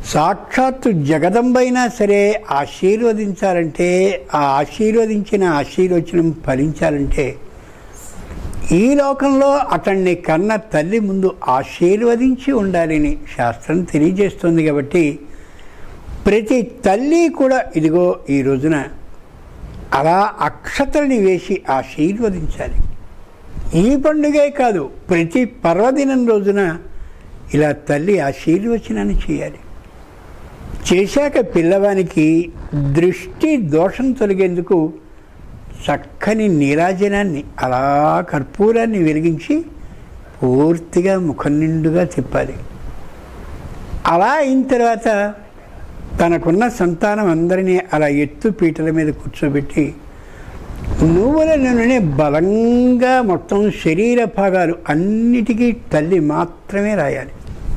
సాక్షాత్తు జగదంబైనా సరే ఆశీర్వదించాలంటే ఆ ఆశీర్వదించిన ఆశీర్వచనం ఫలించాలంటే ఈ లోకంలో అతన్ని కన్న తల్లి ముందు ఆశీర్వదించి ఉండాలని శాస్త్రం తెలియజేస్తుంది కాబట్టి ప్రతి తల్లి కూడా ఇదిగో ఈ రోజున అలా అక్షతల్ని వేసి ఆశీర్వదించాలి ఈ పండుగే కాదు ప్రతి పర్వదినం రోజున ఇలా తల్లి ఆశీర్వచనాన్ని చేయాలి చేశాక పిల్లవానికి దృష్టి దోషం తొలగేందుకు చక్కని నీరాజనాన్ని అలా కర్పూరాన్ని వెలిగించి పూర్తిగా ముఖం నిండుగా తిప్పాలి అలా అయిన తర్వాత తనకున్న సంతానం అందరినీ అలా ఎత్తు పీటల మీద కూర్చోబెట్టి నువ్వుల నూనె బలంగా మొత్తం శరీర భాగాలు అన్నిటికీ తల్లి మాత్రమే రాయాలి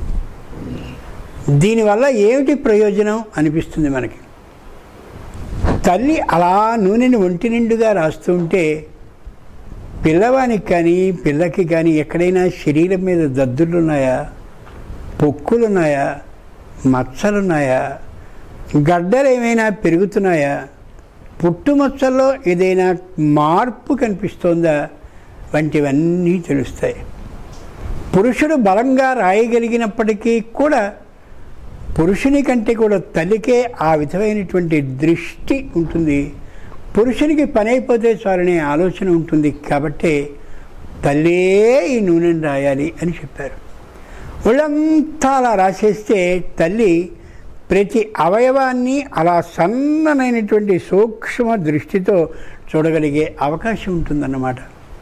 దీనివల్ల ఏమిటి ప్రయోజనం అనిపిస్తుంది మనకి తల్లి అలా నూనెని ఒంటి నిండుగా రాస్తూ ఉంటే పిల్లవానికి కానీ పిల్లకి కానీ ఎక్కడైనా శరీరం మీద దద్దులున్నాయా పొక్కులున్నాయా మచ్చలున్నాయా గడ్డలు ఏమైనా పెరుగుతున్నాయా పుట్టుమచ్చల్లో ఏదైనా మార్పు కనిపిస్తోందా వంటివన్నీ తెలుస్తాయి పురుషుడు బలంగా రాయగలిగినప్పటికీ కూడా పురుషుని కంటే కూడా తల్లికే ఆ విధమైనటువంటి దృష్టి ఉంటుంది పురుషునికి పని అయిపోతే చాలనే ఆలోచన ఉంటుంది కాబట్టి తల్లే ఈ నూనెను రాయాలి అని చెప్పారు ఒళ్ళంతా అలా రాసేస్తే తల్లి ప్రతి అవయవాన్ని అలా సన్ననైనటువంటి సూక్ష్మ దృష్టితో చూడగలిగే అవకాశం ఉంటుందన్నమాట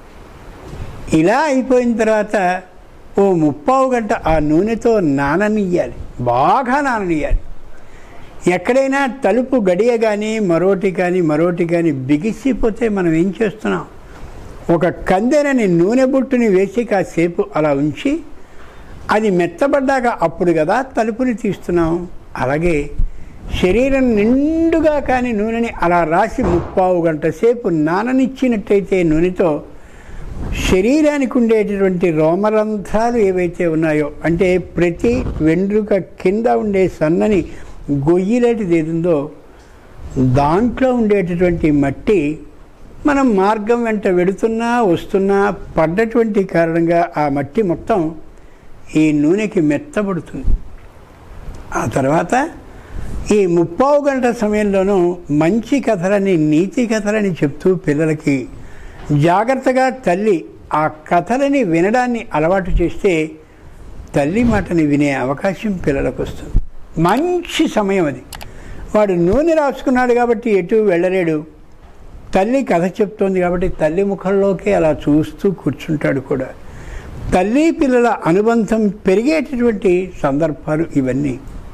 ఇలా అయిపోయిన తర్వాత ఓ ముప్పావు గంట ఆ నూనెతో నాననియ్యాలి బాగా నాననియ్యాలి ఎక్కడైనా తలుపు గడియ కానీ మరోటి కానీ మరోటి కానీ బిగిసిపోతే మనం ఏం చేస్తున్నాం ఒక కందెనని నూనె బుట్టుని వేసి కాసేపు అలా ఉంచి అది మెత్తబడ్డాక అప్పుడు కదా తలుపుని తీస్తున్నాం అలాగే శరీరం నిండుగా కానీ నూనెని అలా రాసి ముప్పావు గంట సేపు నాననిచ్చినట్టయితే నూనెతో శరీరానికి ఉండేటటువంటి రోమరంధ్రాలు ఏవైతే ఉన్నాయో అంటే ప్రతి వెండ్రుక కింద ఉండే సన్నని గొయ్యిలాంటిది ఏదుందో దాంట్లో ఉండేటటువంటి మట్టి మనం మార్గం వెంట వెడుతున్నా వస్తున్నా పడ్డటువంటి కారణంగా ఆ మట్టి మొత్తం ఈ నూనెకి మెత్తబడుతుంది ఆ తర్వాత ఈ ముప్పావు గంట సమయంలోనూ మంచి కథలని నీతి కథలని చెప్తూ పిల్లలకి జాగ్రత్తగా తల్లి ఆ కథలని వినడాన్ని అలవాటు చేస్తే తల్లి మాటని వినే అవకాశం పిల్లలకు వస్తుంది మంచి సమయం అది వాడు నూనె రాసుకున్నాడు కాబట్టి ఎటు వెళ్ళలేడు తల్లి కథ చెప్తోంది కాబట్టి తల్లి ముఖంలోకి అలా చూస్తూ కూర్చుంటాడు కూడా తల్లి పిల్లల అనుబంధం పెరిగేటటువంటి సందర్భాలు ఇవన్నీ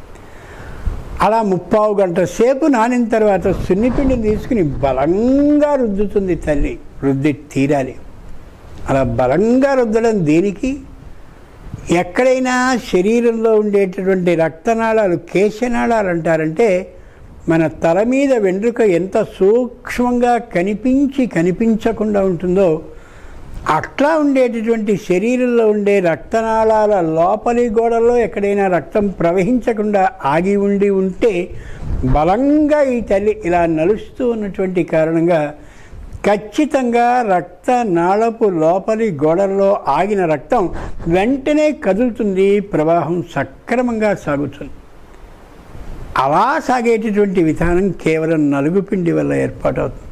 అలా ముప్పావు గంట సేపు నానిన తర్వాత సున్నిపిండిని తీసుకుని బలంగా రుద్దుతుంది తల్లి రుద్ది తీరాలి అలా బలంగా రుద్దడం దేనికి ఎక్కడైనా శరీరంలో ఉండేటటువంటి రక్తనాళాలు కేశనాళాలు అంటారంటే మన తల మీద వెంట్రుక ఎంత సూక్ష్మంగా కనిపించి కనిపించకుండా ఉంటుందో అట్లా ఉండేటటువంటి శరీరంలో ఉండే రక్తనాళాల లోపలి గోడల్లో ఎక్కడైనా రక్తం ప్రవహించకుండా ఆగి ఉండి ఉంటే బలంగా ఈ తల్లి ఇలా నలుస్తూ ఉన్నటువంటి కారణంగా ఖచ్చితంగా రక్త నాళపు లోపలి గోడల్లో ఆగిన రక్తం వెంటనే కదులుతుంది ప్రవాహం సక్రమంగా సాగుతుంది అలా సాగేటటువంటి విధానం కేవలం నలుగు పిండి వల్ల ఏర్పాటవుతుంది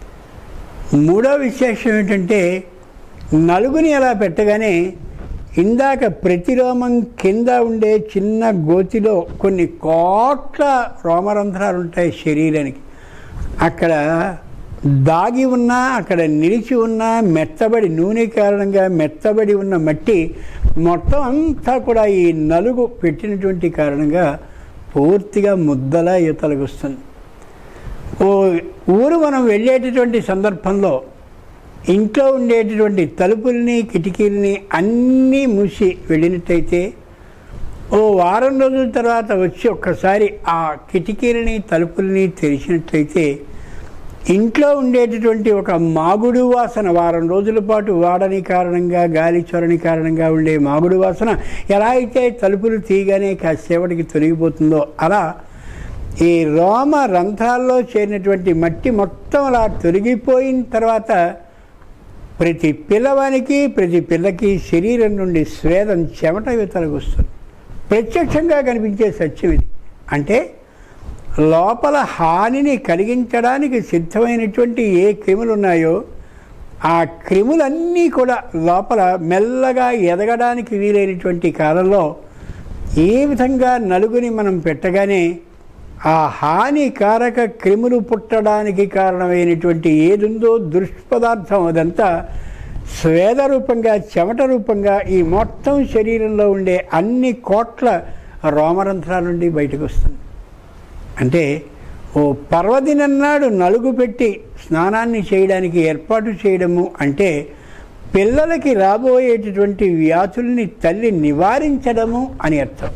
మూడో విశేషం ఏంటంటే నలుగుని అలా పెట్టగానే ఇందాక ప్రతిరోమం కింద ఉండే చిన్న గోతిలో కొన్ని కోట్ల రోమరంధ్రాలు ఉంటాయి శరీరానికి అక్కడ దాగి ఉన్నా అక్కడ నిలిచి ఉన్న మెత్తబడి నూనె కారణంగా మెత్తబడి ఉన్న మట్టి మొత్తం అంతా కూడా ఈ నలుగు పెట్టినటువంటి కారణంగా పూర్తిగా ముద్దలా ఈతలకు వస్తుంది ఓ ఊరు మనం వెళ్ళేటటువంటి సందర్భంలో ఇంట్లో ఉండేటటువంటి తలుపుల్ని కిటికీల్ని అన్నీ మూసి వెళ్ళినట్టయితే ఓ వారం రోజుల తర్వాత వచ్చి ఒక్కసారి ఆ కిటికీలని తలుపుల్ని తెరిచినట్లయితే ఇంట్లో ఉండేటటువంటి ఒక మాగుడు వాసన వారం రోజుల పాటు వాడని కారణంగా గాలి చొరని కారణంగా ఉండే మాగుడు వాసన ఎలా అయితే తలుపులు తీయగానే కాసేపటికి తొలగిపోతుందో అలా ఈ రోమ రంధ్రాల్లో చేరినటువంటి మట్టి మొత్తం అలా తొలగిపోయిన తర్వాత ప్రతి పిల్లవానికి ప్రతి పిల్లకి శరీరం నుండి స్వేదం చెమట యువతలకు వస్తుంది ప్రత్యక్షంగా కనిపించే సత్యం ఇది అంటే లోపల హానిని కలిగించడానికి సిద్ధమైనటువంటి ఏ క్రిములు ఉన్నాయో ఆ క్రిములన్నీ కూడా లోపల మెల్లగా ఎదగడానికి వీలైనటువంటి కాలంలో ఏ విధంగా నలుగుని మనం పెట్టగానే ఆ హానికారక క్రిములు పుట్టడానికి కారణమైనటువంటి ఏదుందో దుష్పదార్థం అదంతా స్వేద రూపంగా చెమట రూపంగా ఈ మొత్తం శరీరంలో ఉండే అన్ని కోట్ల రోమరంధ్రాల నుండి బయటకు వస్తుంది అంటే ఓ పర్వదినం నాడు నలుగు పెట్టి స్నానాన్ని చేయడానికి ఏర్పాటు చేయడము అంటే పిల్లలకి రాబోయేటటువంటి వ్యాధుల్ని తల్లి నివారించడము అని అర్థం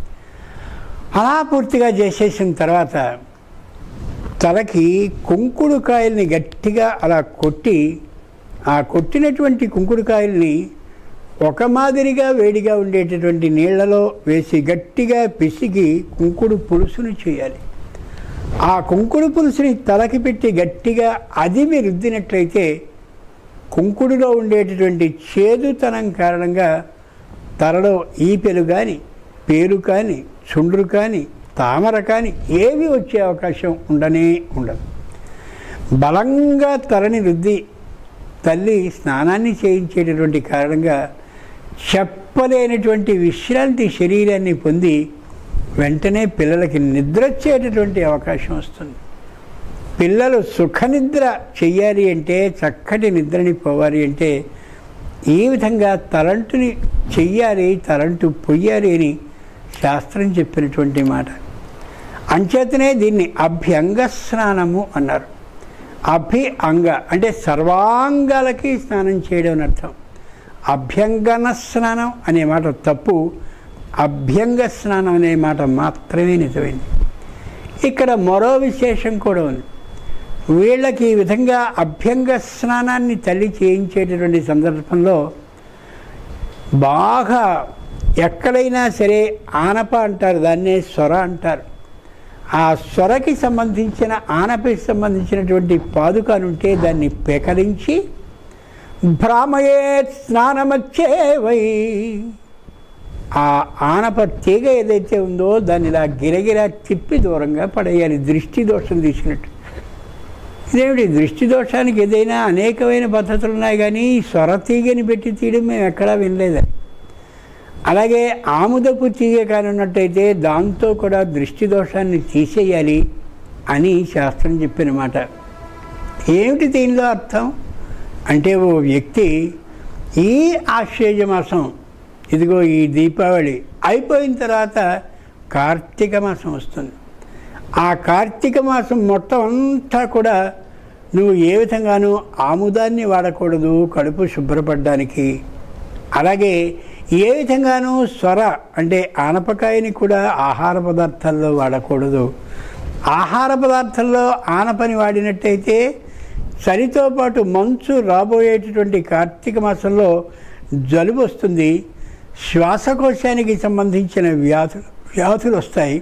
అలా పూర్తిగా చేసేసిన తర్వాత తలకి కుంకుడుకాయల్ని గట్టిగా అలా కొట్టి ఆ కొట్టినటువంటి కుంకుడుకాయల్ని ఒక మాదిరిగా వేడిగా ఉండేటటువంటి నీళ్లలో వేసి గట్టిగా పిసికి కుంకుడు పులుసును చేయాలి ఆ కుంకుడు పులుసుని తలకి పెట్టి గట్టిగా అదిమి రుద్దినట్లయితే కుంకుడులో ఉండేటటువంటి చేదుతనం కారణంగా తలలో ఈపెలు కానీ పేరు కానీ చుండ్రు కానీ తామర కానీ ఏవి వచ్చే అవకాశం ఉండనే ఉండదు బలంగా తలని రుద్ది తల్లి స్నానాన్ని చేయించేటటువంటి కారణంగా చెప్పలేనటువంటి విశ్రాంతి శరీరాన్ని పొంది వెంటనే పిల్లలకి నిద్ర వచ్చేటటువంటి అవకాశం వస్తుంది పిల్లలు సుఖనిద్ర చెయ్యాలి అంటే చక్కటి నిద్రని పోవాలి అంటే ఈ విధంగా తలంటుని చెయ్యాలి తలంటు పొయ్యాలి అని శాస్త్రం చెప్పినటువంటి మాట అంచేతనే దీన్ని అభ్యంగ స్నానము అన్నారు అభి అంగ అంటే సర్వాంగాలకి స్నానం చేయడం అని అర్థం అభ్యంగన స్నానం అనే మాట తప్పు అభ్యంగ స్నానం అనే మాట మాత్రమే నిజమైంది ఇక్కడ మరో విశేషం కూడా ఉంది వీళ్ళకి ఈ విధంగా అభ్యంగ స్నానాన్ని తల్లి చేయించేటటువంటి సందర్భంలో బాగా ఎక్కడైనా సరే ఆనప అంటారు దాన్నే స్వర అంటారు ఆ స్వరకి సంబంధించిన ఆనపకి సంబంధించినటువంటి పాదుకనుంటే దాన్ని పెకరించి భ్రామయే స్నానమచ్చేవై ఆ ఆనప తీగ ఏదైతే ఉందో దాన్ని ఇలా గిరగిరా తిప్పి దూరంగా పడేయాలి దృష్టి దోషం తీసినట్టు ఇదేమిటి దృష్టి దోషానికి ఏదైనా అనేకమైన పద్ధతులు ఉన్నాయి కానీ ఈ స్వర తీగని పెట్టి తీయడం మేము ఎక్కడా వినలేదని అలాగే ఆముదపు తీగ కానున్నట్టయితే దాంతో కూడా దృష్టి దోషాన్ని తీసేయాలి అని శాస్త్రం చెప్పిన మాట ఏమిటి దీనిలో అర్థం అంటే ఓ వ్యక్తి ఈ ఆశ్చర్య మాసం ఇదిగో ఈ దీపావళి అయిపోయిన తర్వాత కార్తీక మాసం వస్తుంది ఆ కార్తీక మాసం మొత్తం అంతా కూడా నువ్వు ఏ విధంగానూ ఆముదాన్ని వాడకూడదు కడుపు శుభ్రపడడానికి అలాగే ఏ విధంగానూ స్వర అంటే ఆనపకాయని కూడా ఆహార పదార్థాల్లో వాడకూడదు ఆహార పదార్థాల్లో ఆనపని వాడినట్టయితే చలితో పాటు మంచు రాబోయేటటువంటి కార్తీక మాసంలో జలుబు వస్తుంది శ్వాసకోశానికి సంబంధించిన వ్యాధులు వ్యాధులు వస్తాయి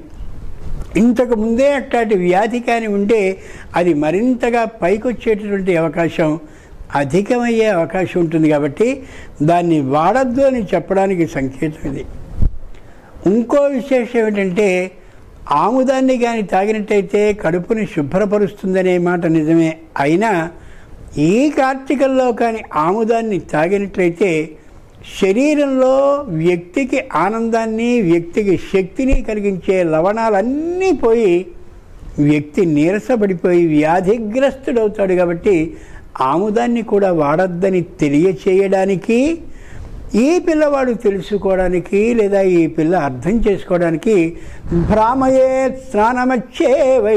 ఇంతకు ముందే అట్లాంటి వ్యాధి కానీ ఉంటే అది మరింతగా పైకొచ్చేటటువంటి అవకాశం అధికమయ్యే అవకాశం ఉంటుంది కాబట్టి దాన్ని వాడద్దు అని చెప్పడానికి సంకేతం ఇది ఇంకో విశేషం ఏమిటంటే ఆముదాన్ని కానీ తాగినట్టయితే కడుపుని శుభ్రపరుస్తుందనే మాట నిజమే అయినా ఈ కార్తీకంలో కానీ ఆముదాన్ని తాగినట్లయితే శరీరంలో వ్యక్తికి ఆనందాన్ని వ్యక్తికి శక్తిని కలిగించే లవణాలన్నీ పోయి వ్యక్తి నీరసపడిపోయి వ్యాధిగ్రస్తుడవుతాడు కాబట్టి ఆముదాన్ని కూడా వాడొద్దని తెలియచేయడానికి ఈ పిల్లవాడు తెలుసుకోవడానికి లేదా ఈ పిల్ల అర్థం చేసుకోవడానికి భ్రామయే స్నానమచ్చేవై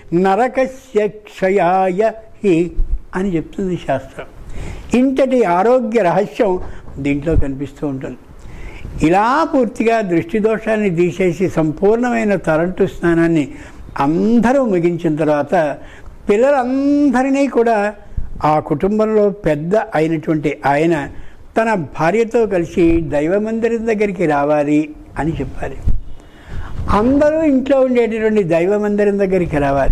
నరకస్య క్షయాయ హి అని చెప్తుంది శాస్త్రం ఇంతటి ఆరోగ్య రహస్యం దీంట్లో కనిపిస్తూ ఉంటుంది ఇలా పూర్తిగా దృష్టి దోషాన్ని తీసేసి సంపూర్ణమైన తరంటు స్నానాన్ని అందరూ ముగించిన తర్వాత పిల్లలందరినీ కూడా ఆ కుటుంబంలో పెద్ద అయినటువంటి ఆయన తన భార్యతో కలిసి దైవ మందిరం దగ్గరికి రావాలి అని చెప్పాలి అందరూ ఇంట్లో ఉండేటటువంటి దైవ మందిరం దగ్గరికి రావాలి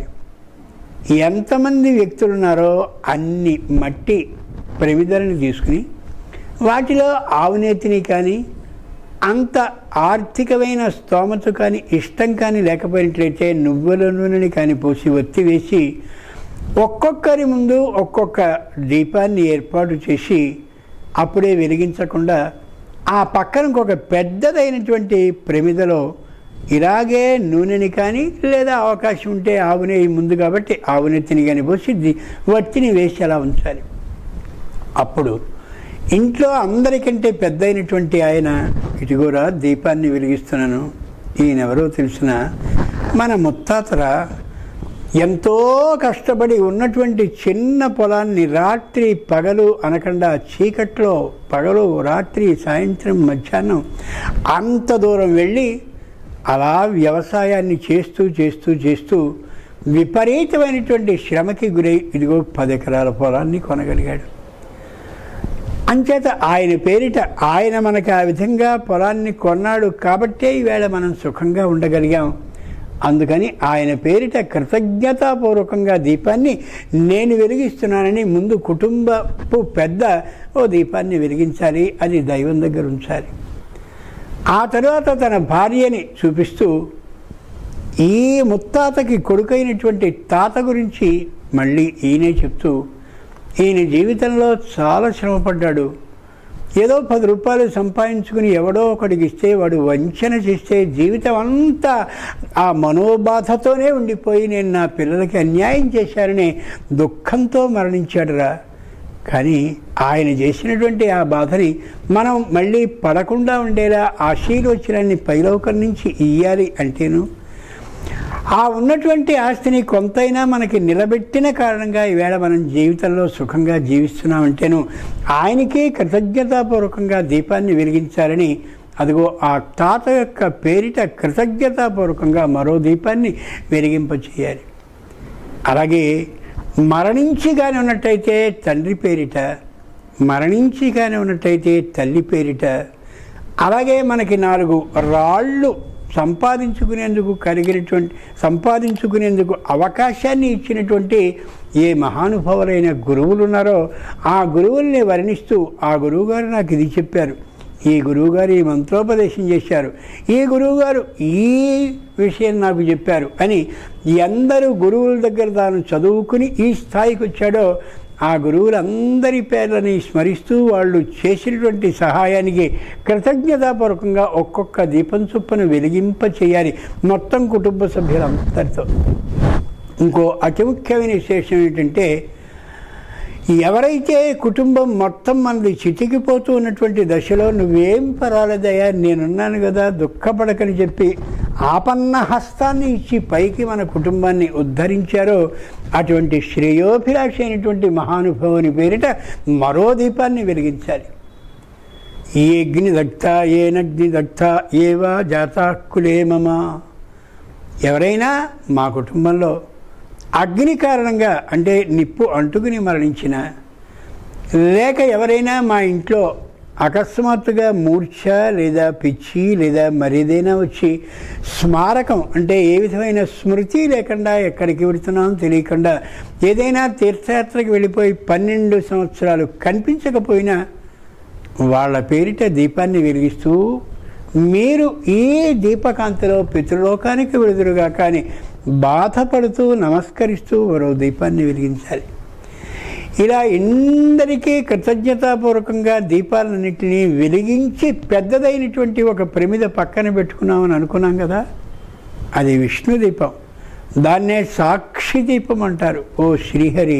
ఎంతమంది వ్యక్తులు ఉన్నారో అన్ని మట్టి ప్రమిదలను తీసుకుని వాటిలో ఆవునేతిని కానీ అంత ఆర్థికమైన స్తోమత కానీ ఇష్టం కానీ లేకపోయినట్లయితే నువ్వుల నూనెని కానీ పోసి ఒత్తి వేసి ఒక్కొక్కరి ముందు ఒక్కొక్క దీపాన్ని ఏర్పాటు చేసి అప్పుడే వెలిగించకుండా ఆ పక్కన ఒక పెద్దదైనటువంటి ప్రమిదలో ఇలాగే నూనెని కానీ లేదా అవకాశం ఉంటే ఆవు నెయ్యి ముందు కాబట్టి ఆవు నెత్తిని కానీ పోసి ది- వత్తిని వేసి అలా ఉంచాలి అప్పుడు ఇంట్లో అందరికంటే పెద్ద అయినటువంటి ఆయన ఇటుగోరా దీపాన్ని వెలిగిస్తున్నాను ఈయనెవరో తెలిసిన మన ముత్తాతరా ఎంతో కష్టపడి ఉన్నటువంటి చిన్న పొలాన్ని రాత్రి పగలు అనకుండా చీకట్లో పగలు రాత్రి సాయంత్రం మధ్యాహ్నం అంత దూరం వెళ్ళి అలా వ్యవసాయాన్ని చేస్తూ చేస్తూ చేస్తూ విపరీతమైనటువంటి శ్రమకి గురై ఇదిగో పది ఎకరాల పొలాన్ని కొనగలిగాడు అంచేత ఆయన పేరిట ఆయన మనకి ఆ విధంగా పొలాన్ని కొన్నాడు కాబట్టే ఈవేళ మనం సుఖంగా ఉండగలిగాం అందుకని ఆయన పేరిట కృతజ్ఞతాపూర్వకంగా దీపాన్ని నేను వెలిగిస్తున్నానని ముందు కుటుంబపు పెద్ద ఓ దీపాన్ని వెలిగించాలి అది దైవం దగ్గర ఉంచాలి ఆ తర్వాత తన భార్యని చూపిస్తూ ఈ ముత్తాతకి కొడుకైనటువంటి తాత గురించి మళ్ళీ ఈయనే చెప్తూ ఈయన జీవితంలో చాలా శ్రమపడ్డాడు ఏదో పది రూపాయలు సంపాదించుకుని ఎవడో ఒకడికి ఇస్తే వాడు వంచన చేస్తే జీవితం అంతా ఆ మనోబాధతోనే ఉండిపోయి నేను నా పిల్లలకి అన్యాయం చేశాననే దుఃఖంతో మరణించాడురా కానీ ఆయన చేసినటువంటి ఆ బాధని మనం మళ్ళీ పడకుండా ఉండేలా ఆశీర్వచనాన్ని పైలోకం నుంచి ఇయ్యాలి అంటేను ఆ ఉన్నటువంటి ఆస్తిని కొంతైనా మనకి నిలబెట్టిన కారణంగా ఈవేళ మనం జీవితంలో సుఖంగా జీవిస్తున్నామంటేను ఆయనకే కృతజ్ఞతాపూర్వకంగా దీపాన్ని వెలిగించాలని అదిగో ఆ తాత యొక్క పేరిట కృతజ్ఞతాపూర్వకంగా మరో దీపాన్ని వెలిగింపచేయాలి అలాగే మరణించి కానీ ఉన్నట్టయితే తండ్రి పేరిట మరణించి కానీ ఉన్నట్టయితే తల్లి పేరిట అలాగే మనకి నాలుగు రాళ్ళు సంపాదించుకునేందుకు కలిగినటువంటి సంపాదించుకునేందుకు అవకాశాన్ని ఇచ్చినటువంటి ఏ మహానుభావులైన గురువులు ఉన్నారో ఆ గురువుల్ని వర్ణిస్తూ ఆ గురువుగారు నాకు ఇది చెప్పారు ఈ గురువుగారు ఈ మంత్రోపదేశం చేశారు ఈ గురువుగారు ఈ విషయం నాకు చెప్పారు అని ఎందరు గురువుల దగ్గర తాను చదువుకుని ఈ స్థాయికి వచ్చాడో ఆ గురువులందరి పేర్లని స్మరిస్తూ వాళ్ళు చేసినటువంటి సహాయానికి కృతజ్ఞతాపూర్వకంగా ఒక్కొక్క దీపం చొప్పున వెలిగింప చేయాలి మొత్తం కుటుంబ సభ్యులందరితో ఇంకో అతి ముఖ్యమైన విశేషం ఏంటంటే ఎవరైతే కుటుంబం మొత్తం మనది చితికిపోతూ ఉన్నటువంటి దశలో నువ్వేం పర్వాలేదయ్యా నేనున్నాను కదా దుఃఖపడకని చెప్పి ఆపన్న హస్తాన్ని ఇచ్చి పైకి మన కుటుంబాన్ని ఉద్ధరించారో అటువంటి శ్రేయోభిలాషి అయినటువంటి మహానుభావుని పేరిట మరో దీపాన్ని వెలిగించాలి ఈ అగ్ని దగ్ధ ఏనగ్ని దగ్ధ ఏవా జాతాకులే మమ ఎవరైనా మా కుటుంబంలో అగ్ని కారణంగా అంటే నిప్పు అంటుకుని మరణించిన లేక ఎవరైనా మా ఇంట్లో అకస్మాత్తుగా మూర్ఛ లేదా పిచ్చి లేదా మరేదైనా వచ్చి స్మారకం అంటే ఏ విధమైన స్మృతి లేకుండా ఎక్కడికి వెళుతున్నామో తెలియకుండా ఏదైనా తీర్థయాత్రకు వెళ్ళిపోయి పన్నెండు సంవత్సరాలు కనిపించకపోయినా వాళ్ళ పేరిట దీపాన్ని వెలిగిస్తూ మీరు ఈ దీపకాంతిలో పితృలోకానికి వెళుదురుగా కానీ బాధపడుతూ నమస్కరిస్తూ మరో దీపాన్ని వెలిగించాలి ఇలా ఎందరికీ కృతజ్ఞతాపూర్వకంగా దీపాలన్నింటినీ వెలిగించి పెద్దదైనటువంటి ఒక ప్రమిద పక్కన పెట్టుకున్నామని అనుకున్నాం కదా అది విష్ణు దీపం దాన్నే సాక్షి దీపం అంటారు ఓ శ్రీహరి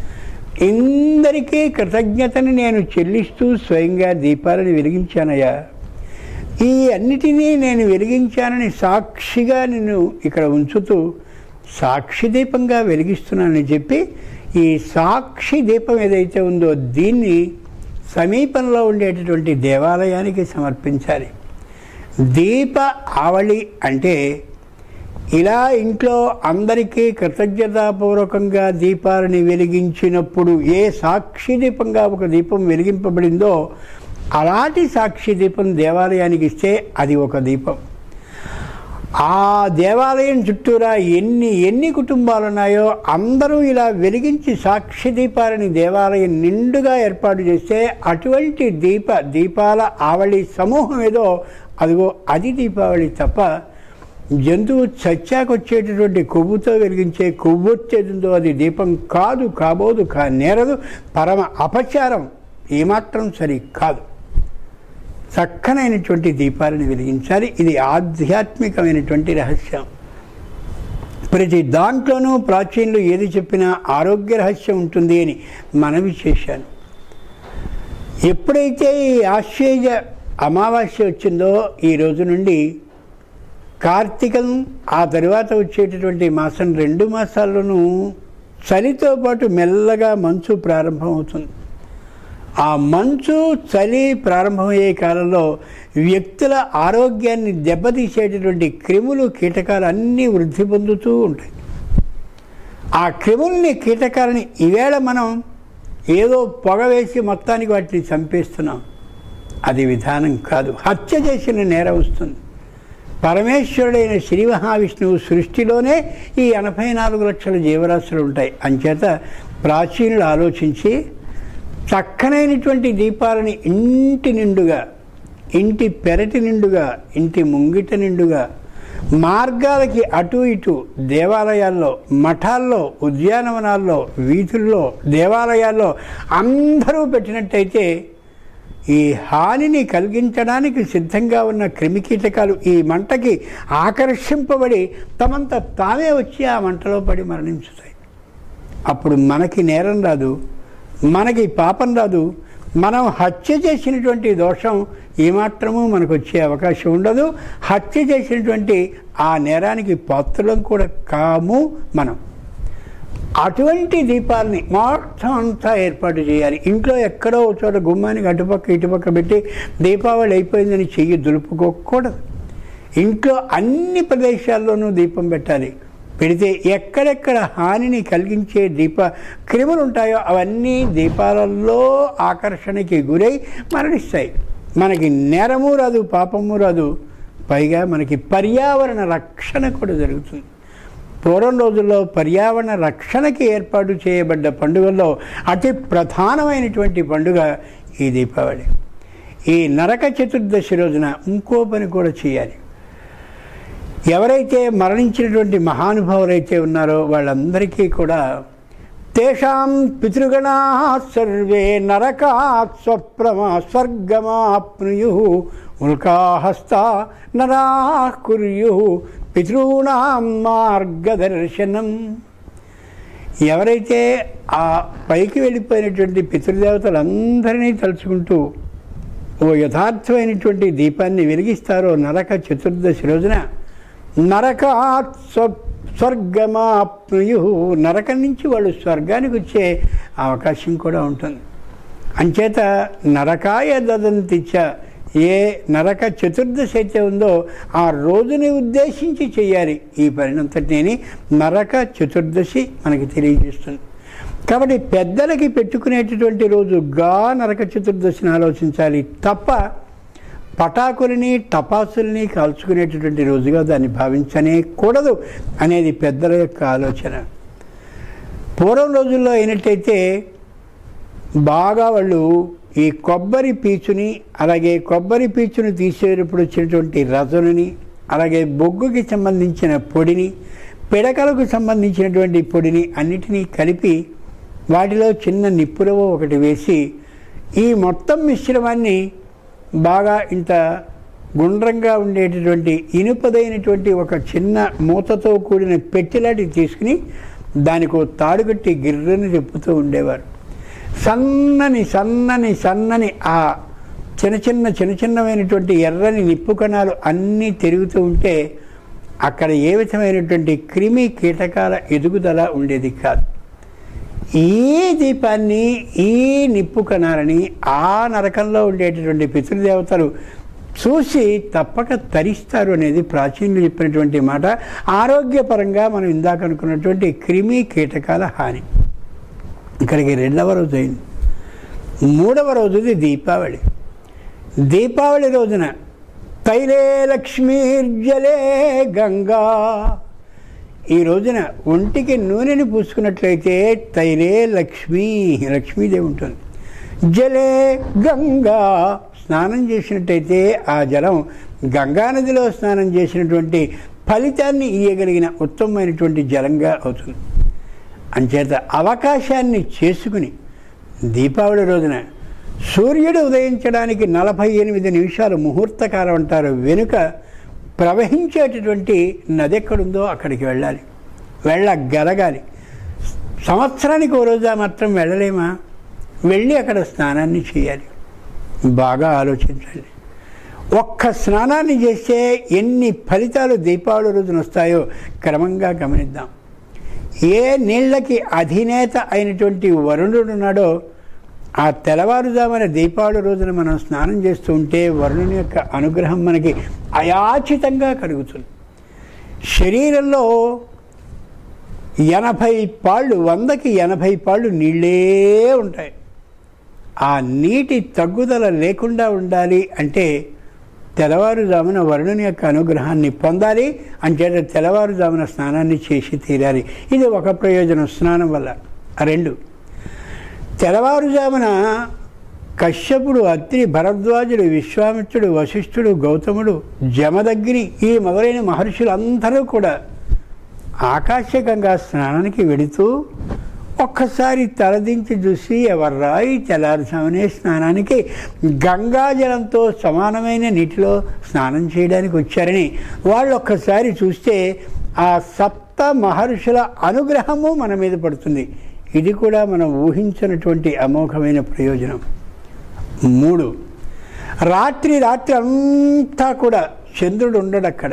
ఇందరికీ కృతజ్ఞతని నేను చెల్లిస్తూ స్వయంగా దీపాలను వెలిగించానయ్యా ఈ అన్నిటినీ నేను వెలిగించానని సాక్షిగా నిన్ను ఇక్కడ ఉంచుతూ సాక్షి దీపంగా వెలిగిస్తున్నానని చెప్పి ఈ సాక్షి దీపం ఏదైతే ఉందో దీన్ని సమీపంలో ఉండేటటువంటి దేవాలయానికి సమర్పించాలి దీప ఆవళి అంటే ఇలా ఇంట్లో అందరికీ కృతజ్ఞతాపూర్వకంగా దీపాలని వెలిగించినప్పుడు ఏ సాక్షి దీపంగా ఒక దీపం వెలిగింపబడిందో అలాంటి సాక్షి దీపం దేవాలయానికి ఇస్తే అది ఒక దీపం ఆ దేవాలయం చుట్టూరా ఎన్ని ఎన్ని కుటుంబాలు ఉన్నాయో అందరూ ఇలా వెలిగించి సాక్షి దీపాలని దేవాలయం నిండుగా ఏర్పాటు చేస్తే అటువంటి దీప దీపాల ఆవళి సమూహం ఏదో అదిగో అది దీపావళి తప్ప జంతువు చచ్చాకొచ్చేటటువంటి కొవ్వుతో వెలిగించే కొవ్వొచ్చేదిందో అది దీపం కాదు కాబోదు కా నేరదు పరమ అపచారం ఏమాత్రం సరి కాదు చక్కనైనటువంటి దీపాలను వెలిగించాలి ఇది ఆధ్యాత్మికమైనటువంటి రహస్యం ప్రతి దాంట్లోనూ ప్రాచీనులు ఏది చెప్పినా ఆరోగ్య రహస్యం ఉంటుంది అని మనవి చేశాను ఎప్పుడైతే ఈ ఆశ్చర్య అమావాస్య వచ్చిందో ఈ రోజు నుండి కార్తీకం ఆ తరువాత వచ్చేటటువంటి మాసం రెండు మాసాల్లోనూ చలితో పాటు మెల్లగా మంచు ప్రారంభమవుతుంది ఆ మంచు చలి ప్రారంభమయ్యే కాలంలో వ్యక్తుల ఆరోగ్యాన్ని దెబ్బతీసేటటువంటి క్రిములు కీటకాలు అన్నీ వృద్ధి పొందుతూ ఉంటాయి ఆ క్రిముల్ని కీటకాలని ఈవేళ మనం ఏదో పొగ వేసి మొత్తానికి వాటిని చంపేస్తున్నాం అది విధానం కాదు హత్య చేసిన నేరం వస్తుంది పరమేశ్వరుడైన శ్రీ మహావిష్ణువు సృష్టిలోనే ఈ ఎనభై నాలుగు లక్షల జీవరాశులు ఉంటాయి అంచేత ప్రాచీనులు ఆలోచించి చక్కనైనటువంటి దీపాలని ఇంటి నిండుగా ఇంటి పెరటి నిండుగా ఇంటి ముంగిట నిండుగా మార్గాలకి అటు ఇటు దేవాలయాల్లో మఠాల్లో ఉద్యానవనాల్లో వీధుల్లో దేవాలయాల్లో అందరూ పెట్టినట్టయితే ఈ హానిని కలిగించడానికి సిద్ధంగా ఉన్న క్రిమికీటకాలు ఈ మంటకి ఆకర్షింపబడి తమంత తామే వచ్చి ఆ మంటలో పడి మరణించుతాయి అప్పుడు మనకి నేరం రాదు మనకి పాపం రాదు మనం హత్య చేసినటువంటి దోషం ఏమాత్రము మనకు వచ్చే అవకాశం ఉండదు హత్య చేసినటువంటి ఆ నేరానికి పాత్రలం కూడా కాము మనం అటువంటి దీపాలని మొత్తం అంతా ఏర్పాటు చేయాలి ఇంట్లో ఎక్కడో ఒక చోట గుమ్మానికి అటుపక్క ఇటుపక్క పెట్టి దీపావళి అయిపోయిందని చెయ్యి దులుపుకోకూడదు ఇంట్లో అన్ని ప్రదేశాల్లోనూ దీపం పెట్టాలి పెడితే ఎక్కడెక్కడ హానిని కలిగించే దీప క్రిములు ఉంటాయో అవన్నీ దీపాలలో ఆకర్షణకి గురై మరణిస్తాయి మనకి నేరము రాదు పాపము రాదు పైగా మనకి పర్యావరణ రక్షణ కూడా జరుగుతుంది పూర్వం రోజుల్లో పర్యావరణ రక్షణకి ఏర్పాటు చేయబడ్డ పండుగల్లో అతి ప్రధానమైనటువంటి పండుగ ఈ దీపావళి ఈ నరక చతుర్దశి రోజున ఇంకో పని కూడా చేయాలి ఎవరైతే మరణించినటువంటి మహానుభావులైతే ఉన్నారో వాళ్ళందరికీ కూడా తేషాం పితృగణా సర్వే నరకాత్ స్వప్రమా స్వర్గమాప్నుయు ఉల్కాహస్త నరా కుర్యు పితృణాం మార్గదర్శనం ఎవరైతే ఆ పైకి వెళ్ళిపోయినటువంటి పితృదేవతలందరినీ తలుచుకుంటూ ఓ యథార్థమైనటువంటి దీపాన్ని వెలిగిస్తారో నరక చతుర్దశి రోజున నరకాత్ స్వ స్వర్గమాప్నుయు నరకం నుంచి వాళ్ళు స్వర్గానికి వచ్చే అవకాశం కూడా ఉంటుంది అంచేత నరకాయ దదంతిచ్చ ఏ నరక చతుర్దశి అయితే ఉందో ఆ రోజుని ఉద్దేశించి చేయాలి ఈ పరిణంతటిని నరక చతుర్దశి మనకి తెలియజేస్తుంది కాబట్టి పెద్దలకి పెట్టుకునేటటువంటి రోజుగా నరక చతుర్దశిని ఆలోచించాలి తప్ప పటాకులని టపాసుల్ని కాల్చుకునేటటువంటి రోజుగా దాన్ని భావించనే కూడదు అనేది పెద్దల యొక్క ఆలోచన పూర్వం రోజుల్లో అయినట్టయితే బాగా వాళ్ళు ఈ కొబ్బరి పీచుని అలాగే కొబ్బరి పీచుని తీసేటప్పుడు వచ్చినటువంటి రసనుని అలాగే బొగ్గుకి సంబంధించిన పొడిని పిడకలకు సంబంధించినటువంటి పొడిని అన్నిటినీ కలిపి వాటిలో చిన్న నిప్పురవ ఒకటి వేసి ఈ మొత్తం మిశ్రమాన్ని బాగా ఇంత గుండ్రంగా ఉండేటటువంటి ఇనుపదైనటువంటి ఒక చిన్న మూతతో కూడిన పెట్టెలాంటివి తీసుకుని దానికి తాడు కట్టి గిర్రని తిప్పుతూ ఉండేవారు సన్నని సన్నని సన్నని ఆ చిన్న చిన్న చిన్న చిన్నమైనటువంటి ఎర్రని నిప్పు కణాలు అన్నీ తిరుగుతూ ఉంటే అక్కడ ఏ విధమైనటువంటి క్రిమి కీటకాల ఎదుగుదల ఉండేది కాదు ఈ దీపాన్ని ఈ నిప్పు కణాలని ఆ నరకంలో ఉండేటటువంటి పితృదేవతలు చూసి తప్పక తరిస్తారు అనేది ప్రాచీనులు చెప్పినటువంటి మాట ఆరోగ్యపరంగా మనం ఇందాక అనుకున్నటువంటి క్రిమి కీటకాల హాని ఇక్కడికి రెండవ రోజు అయింది మూడవ రోజుది దీపావళి దీపావళి రోజున తైలే లక్ష్మీర్జలే గంగా ఈ రోజున ఒంటికి నూనెని పూసుకున్నట్లయితే తైలే లక్ష్మీ లక్ష్మీదేవి ఉంటుంది జలే గంగా స్నానం చేసినట్టయితే ఆ జలం గంగానదిలో స్నానం చేసినటువంటి ఫలితాన్ని ఇయ్యగలిగిన ఉత్తమమైనటువంటి జలంగా అవుతుంది అంచేత అవకాశాన్ని చేసుకుని దీపావళి రోజున సూర్యుడు ఉదయించడానికి నలభై ఎనిమిది నిమిషాలు ముహూర్తకాలం అంటారు వెనుక ప్రవహించేటటువంటి నది ఎక్కడుందో అక్కడికి వెళ్ళాలి వెళ్ళగలగాలి సంవత్సరానికి ఓ రోజా మాత్రం వెళ్ళలేమా వెళ్ళి అక్కడ స్నానాన్ని చేయాలి బాగా ఆలోచించండి ఒక్క స్నానాన్ని చేస్తే ఎన్ని ఫలితాలు దీపావళి రోజున వస్తాయో క్రమంగా గమనిద్దాం ఏ నీళ్ళకి అధినేత అయినటువంటి వరుణుడు ఉన్నాడో ఆ తెల్లవారుజామున దీపావళి రోజున మనం స్నానం చేస్తూ ఉంటే వరుణుని యొక్క అనుగ్రహం మనకి అయాచితంగా కలుగుతుంది శరీరంలో ఎనభై పాళ్ళు వందకి ఎనభై పాళ్ళు నీళ్ళే ఉంటాయి ఆ నీటి తగ్గుదల లేకుండా ఉండాలి అంటే తెల్లవారుజామున వరుణుని యొక్క అనుగ్రహాన్ని పొందాలి అంచేత తెల్లవారుజామున స్నానాన్ని చేసి తీరాలి ఇది ఒక ప్రయోజనం స్నానం వల్ల ఆ రెండు తెల్లవారుజామున కశ్యపుడు అత్రి భరద్వాజుడు విశ్వామిత్రుడు వశిష్ఠుడు గౌతముడు జమదగ్ని ఈ మొదలైన మహర్షులందరూ కూడా ఆకాశగంగా స్నానానికి వెడుతూ ఒక్కసారి తలదించి చూసి ఎవర్రా ఈ తెల్లారుజామునే స్నానానికి గంగాజలంతో సమానమైన నీటిలో స్నానం చేయడానికి వచ్చారని వాళ్ళు ఒక్కసారి చూస్తే ఆ సప్త మహర్షుల అనుగ్రహము మన మీద పడుతుంది ఇది కూడా మనం ఊహించినటువంటి అమోఘమైన ప్రయోజనం మూడు రాత్రి రాత్రి అంతా కూడా చంద్రుడు ఉండడు అక్కడ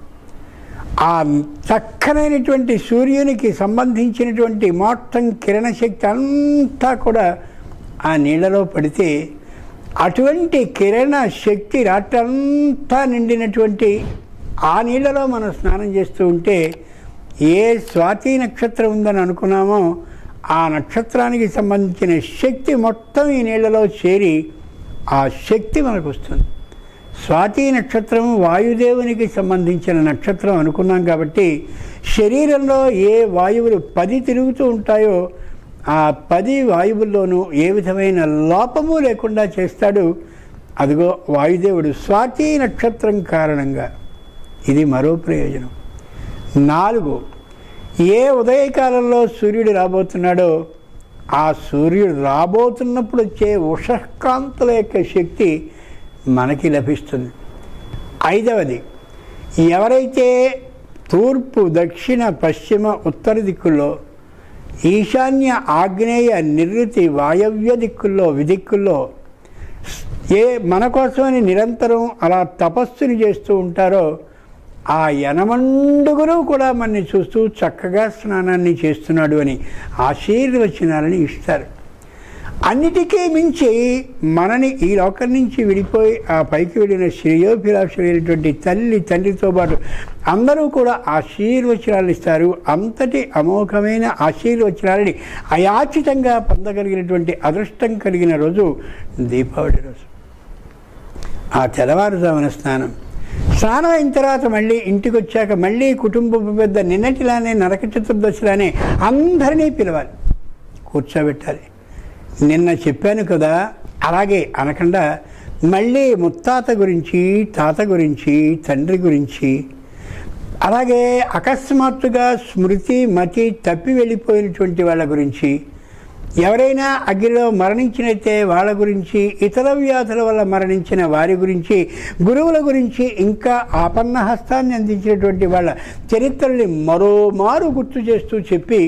ఆ చక్కనైనటువంటి సూర్యునికి సంబంధించినటువంటి మొత్తం కిరణ శక్తి అంతా కూడా ఆ నీళ్ళలో పడితే అటువంటి కిరణ శక్తి రాత్రంతా నిండినటువంటి ఆ నీళ్ళలో మనం స్నానం చేస్తూ ఉంటే ఏ స్వాతి నక్షత్రం ఉందని అనుకున్నామో ఆ నక్షత్రానికి సంబంధించిన శక్తి మొత్తం ఈ నీళ్ళలో చేరి ఆ శక్తి మనకు వస్తుంది స్వాతి నక్షత్రం వాయుదేవునికి సంబంధించిన నక్షత్రం అనుకున్నాం కాబట్టి శరీరంలో ఏ వాయువులు పది తిరుగుతూ ఉంటాయో ఆ పది వాయువుల్లోనూ ఏ విధమైన లోపము లేకుండా చేస్తాడు అదిగో వాయుదేవుడు స్వాతి నక్షత్రం కారణంగా ఇది మరో ప్రయోజనం నాలుగు ఏ ఉదయకాలంలో సూర్యుడు రాబోతున్నాడో ఆ సూర్యుడు రాబోతున్నప్పుడు వచ్చే ఉషకాంతుల యొక్క శక్తి మనకి లభిస్తుంది ఐదవది ఎవరైతే తూర్పు దక్షిణ పశ్చిమ ఉత్తర దిక్కుల్లో ఈశాన్య ఆగ్నేయ నివృత్తి వాయవ్య దిక్కుల్లో విదిక్కుల్లో ఏ మన కోసమని నిరంతరం అలా తపస్సుని చేస్తూ ఉంటారో ఆ యనమండుగురు కూడా మనని చూస్తూ చక్కగా స్నానాన్ని చేస్తున్నాడు అని ఆశీర్వచనాలని ఇస్తారు అన్నిటికీ మించి మనని ఈ లోకం నుంచి విడిపోయి ఆ పైకి వెళ్ళిన శ్రేయోభిలాషులైనటువంటి తల్లి తండ్రితో పాటు అందరూ కూడా ఆశీర్వచనాలు ఇస్తారు అంతటి అమోఘమైన ఆశీర్వచనాలని అయాచితంగా పొందగలిగినటువంటి అదృష్టం కలిగిన రోజు దీపావళి రోజు ఆ తెల్లవారుజామున స్నానం స్నానం అయిన తర్వాత మళ్ళీ ఇంటికి వచ్చాక మళ్ళీ కుటుంబ పెద్ద నిన్నటిలానే నరక చతుర్దశిలానే అందరినీ పిలవాలి కూర్చోబెట్టాలి నిన్న చెప్పాను కదా అలాగే అనకుండా మళ్ళీ ముత్తాత గురించి తాత గురించి తండ్రి గురించి అలాగే అకస్మాత్తుగా స్మృతి మతి తప్పి వెళ్ళిపోయినటువంటి వాళ్ళ గురించి ఎవరైనా అగ్నిలో మరణించినైతే వాళ్ళ గురించి ఇతర వ్యాధుల వల్ల మరణించిన వారి గురించి గురువుల గురించి ఇంకా ఆపన్న హస్తాన్ని అందించినటువంటి వాళ్ళ చరిత్రల్ని మరోమారు గుర్తు చేస్తూ చెప్పి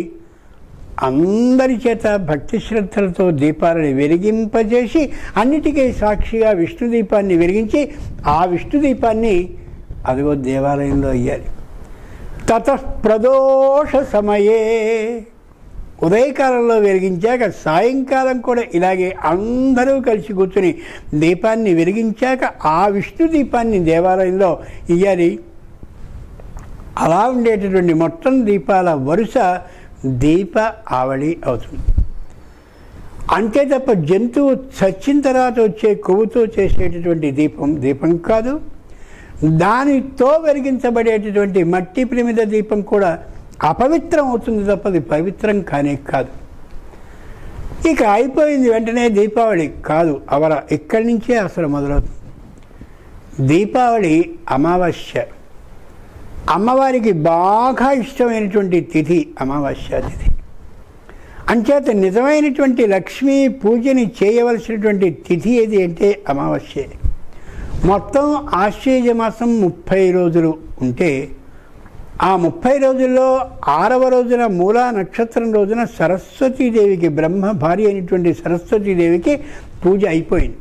అందరి చేత భక్తి శ్రద్ధలతో దీపాలను వెలిగింపజేసి అన్నిటికీ సాక్షిగా విష్ణు దీపాన్ని వెలిగించి ఆ విష్ణు దీపాన్ని అదిగో దేవాలయంలో అయ్యాలి తత ప్రదోష సమయే ఉదయకాలంలో వెలిగించాక సాయంకాలం కూడా ఇలాగే అందరూ కలిసి కూర్చుని దీపాన్ని వెలిగించాక ఆ విష్ణు దీపాన్ని దేవాలయంలో ఇయ్యాలి అలా ఉండేటటువంటి మొత్తం దీపాల వరుస దీప ఆవళి అవుతుంది అంతే తప్ప జంతువు చచ్చిన తర్వాత వచ్చే కొవ్వుతో చేసేటటువంటి దీపం దీపం కాదు దానితో వెలిగించబడేటటువంటి మట్టి ప్రమిద దీపం కూడా అపవిత్రం అవుతుంది తప్ప అది పవిత్రం కానే కాదు ఇక అయిపోయింది వెంటనే దీపావళి కాదు అవర ఇక్కడి నుంచే అసలు మొదలవుతుంది దీపావళి అమావాస్య అమ్మవారికి బాగా ఇష్టమైనటువంటి తిథి అమావాస్య తిథి అంచేత నిజమైనటువంటి లక్ష్మీ పూజని చేయవలసినటువంటి తిథి ఏది అంటే అమావాస్యే మొత్తం ఆశ్చర్య మాసం ముప్పై రోజులు ఉంటే ఆ ముప్పై రోజుల్లో ఆరవ రోజున మూలా నక్షత్రం రోజున సరస్వతీదేవికి బ్రహ్మ భార్య అయినటువంటి సరస్వతీదేవికి పూజ అయిపోయింది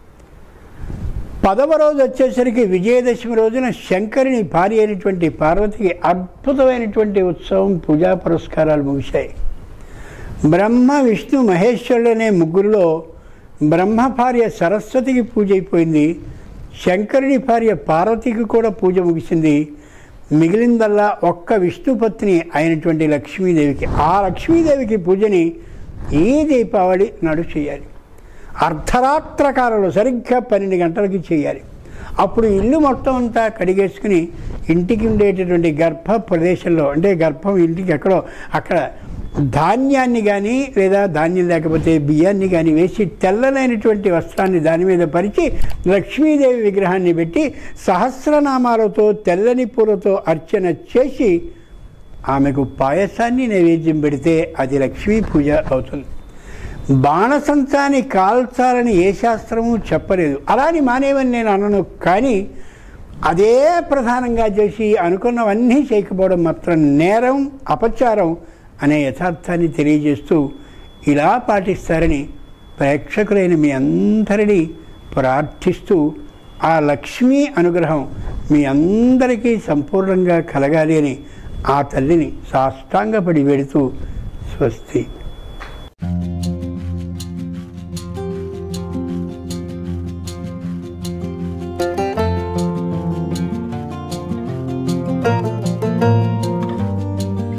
పదవ రోజు వచ్చేసరికి విజయదశమి రోజున శంకరుని భార్య అయినటువంటి పార్వతికి అద్భుతమైనటువంటి ఉత్సవం పూజా పురస్కారాలు ముగిశాయి బ్రహ్మ విష్ణు మహేశ్వరుడు అనే ముగ్గురులో బ్రహ్మ భార్య సరస్వతికి పూజ అయిపోయింది శంకరుని భార్య పార్వతికి కూడా పూజ ముగిసింది మిగిలిందల్లా ఒక్క విష్ణుపత్ని అయినటువంటి లక్ష్మీదేవికి ఆ లక్ష్మీదేవికి పూజని ఈ దీపావళి నాడు చేయాలి అర్ధరాత్ర కాలంలో సరిగ్గా పన్నెండు గంటలకి చేయాలి అప్పుడు ఇల్లు మొత్తం అంతా కడిగేసుకుని ఇంటికి ఉండేటటువంటి గర్భ ప్రదేశంలో అంటే గర్భం ఇంటికి ఎక్కడో అక్కడ ధాన్యాన్ని కానీ లేదా ధాన్యం లేకపోతే బియ్యాన్ని కానీ వేసి తెల్లనైనటువంటి వస్త్రాన్ని దాని మీద పరిచి లక్ష్మీదేవి విగ్రహాన్ని పెట్టి సహస్రనామాలతో తెల్లని పూలతో అర్చన చేసి ఆమెకు పాయసాన్ని నైవేద్యం పెడితే అది లక్ష్మీ పూజ అవుతుంది బాణసంచాన్ని కాల్చాలని ఏ శాస్త్రము చెప్పలేదు అలాని మానేవని నేను అనను కానీ అదే ప్రధానంగా చేసి అనుకున్నవన్నీ చేయకపోవడం మాత్రం నేరం అపచారం అనే యథార్థాన్ని తెలియజేస్తూ ఇలా పాటిస్తారని ప్రేక్షకులైన మీ అందరినీ ప్రార్థిస్తూ ఆ లక్ష్మీ అనుగ్రహం మీ అందరికీ సంపూర్ణంగా కలగాలి అని ఆ తల్లిని సాష్టాంగపడి వెడుతూ స్వస్తి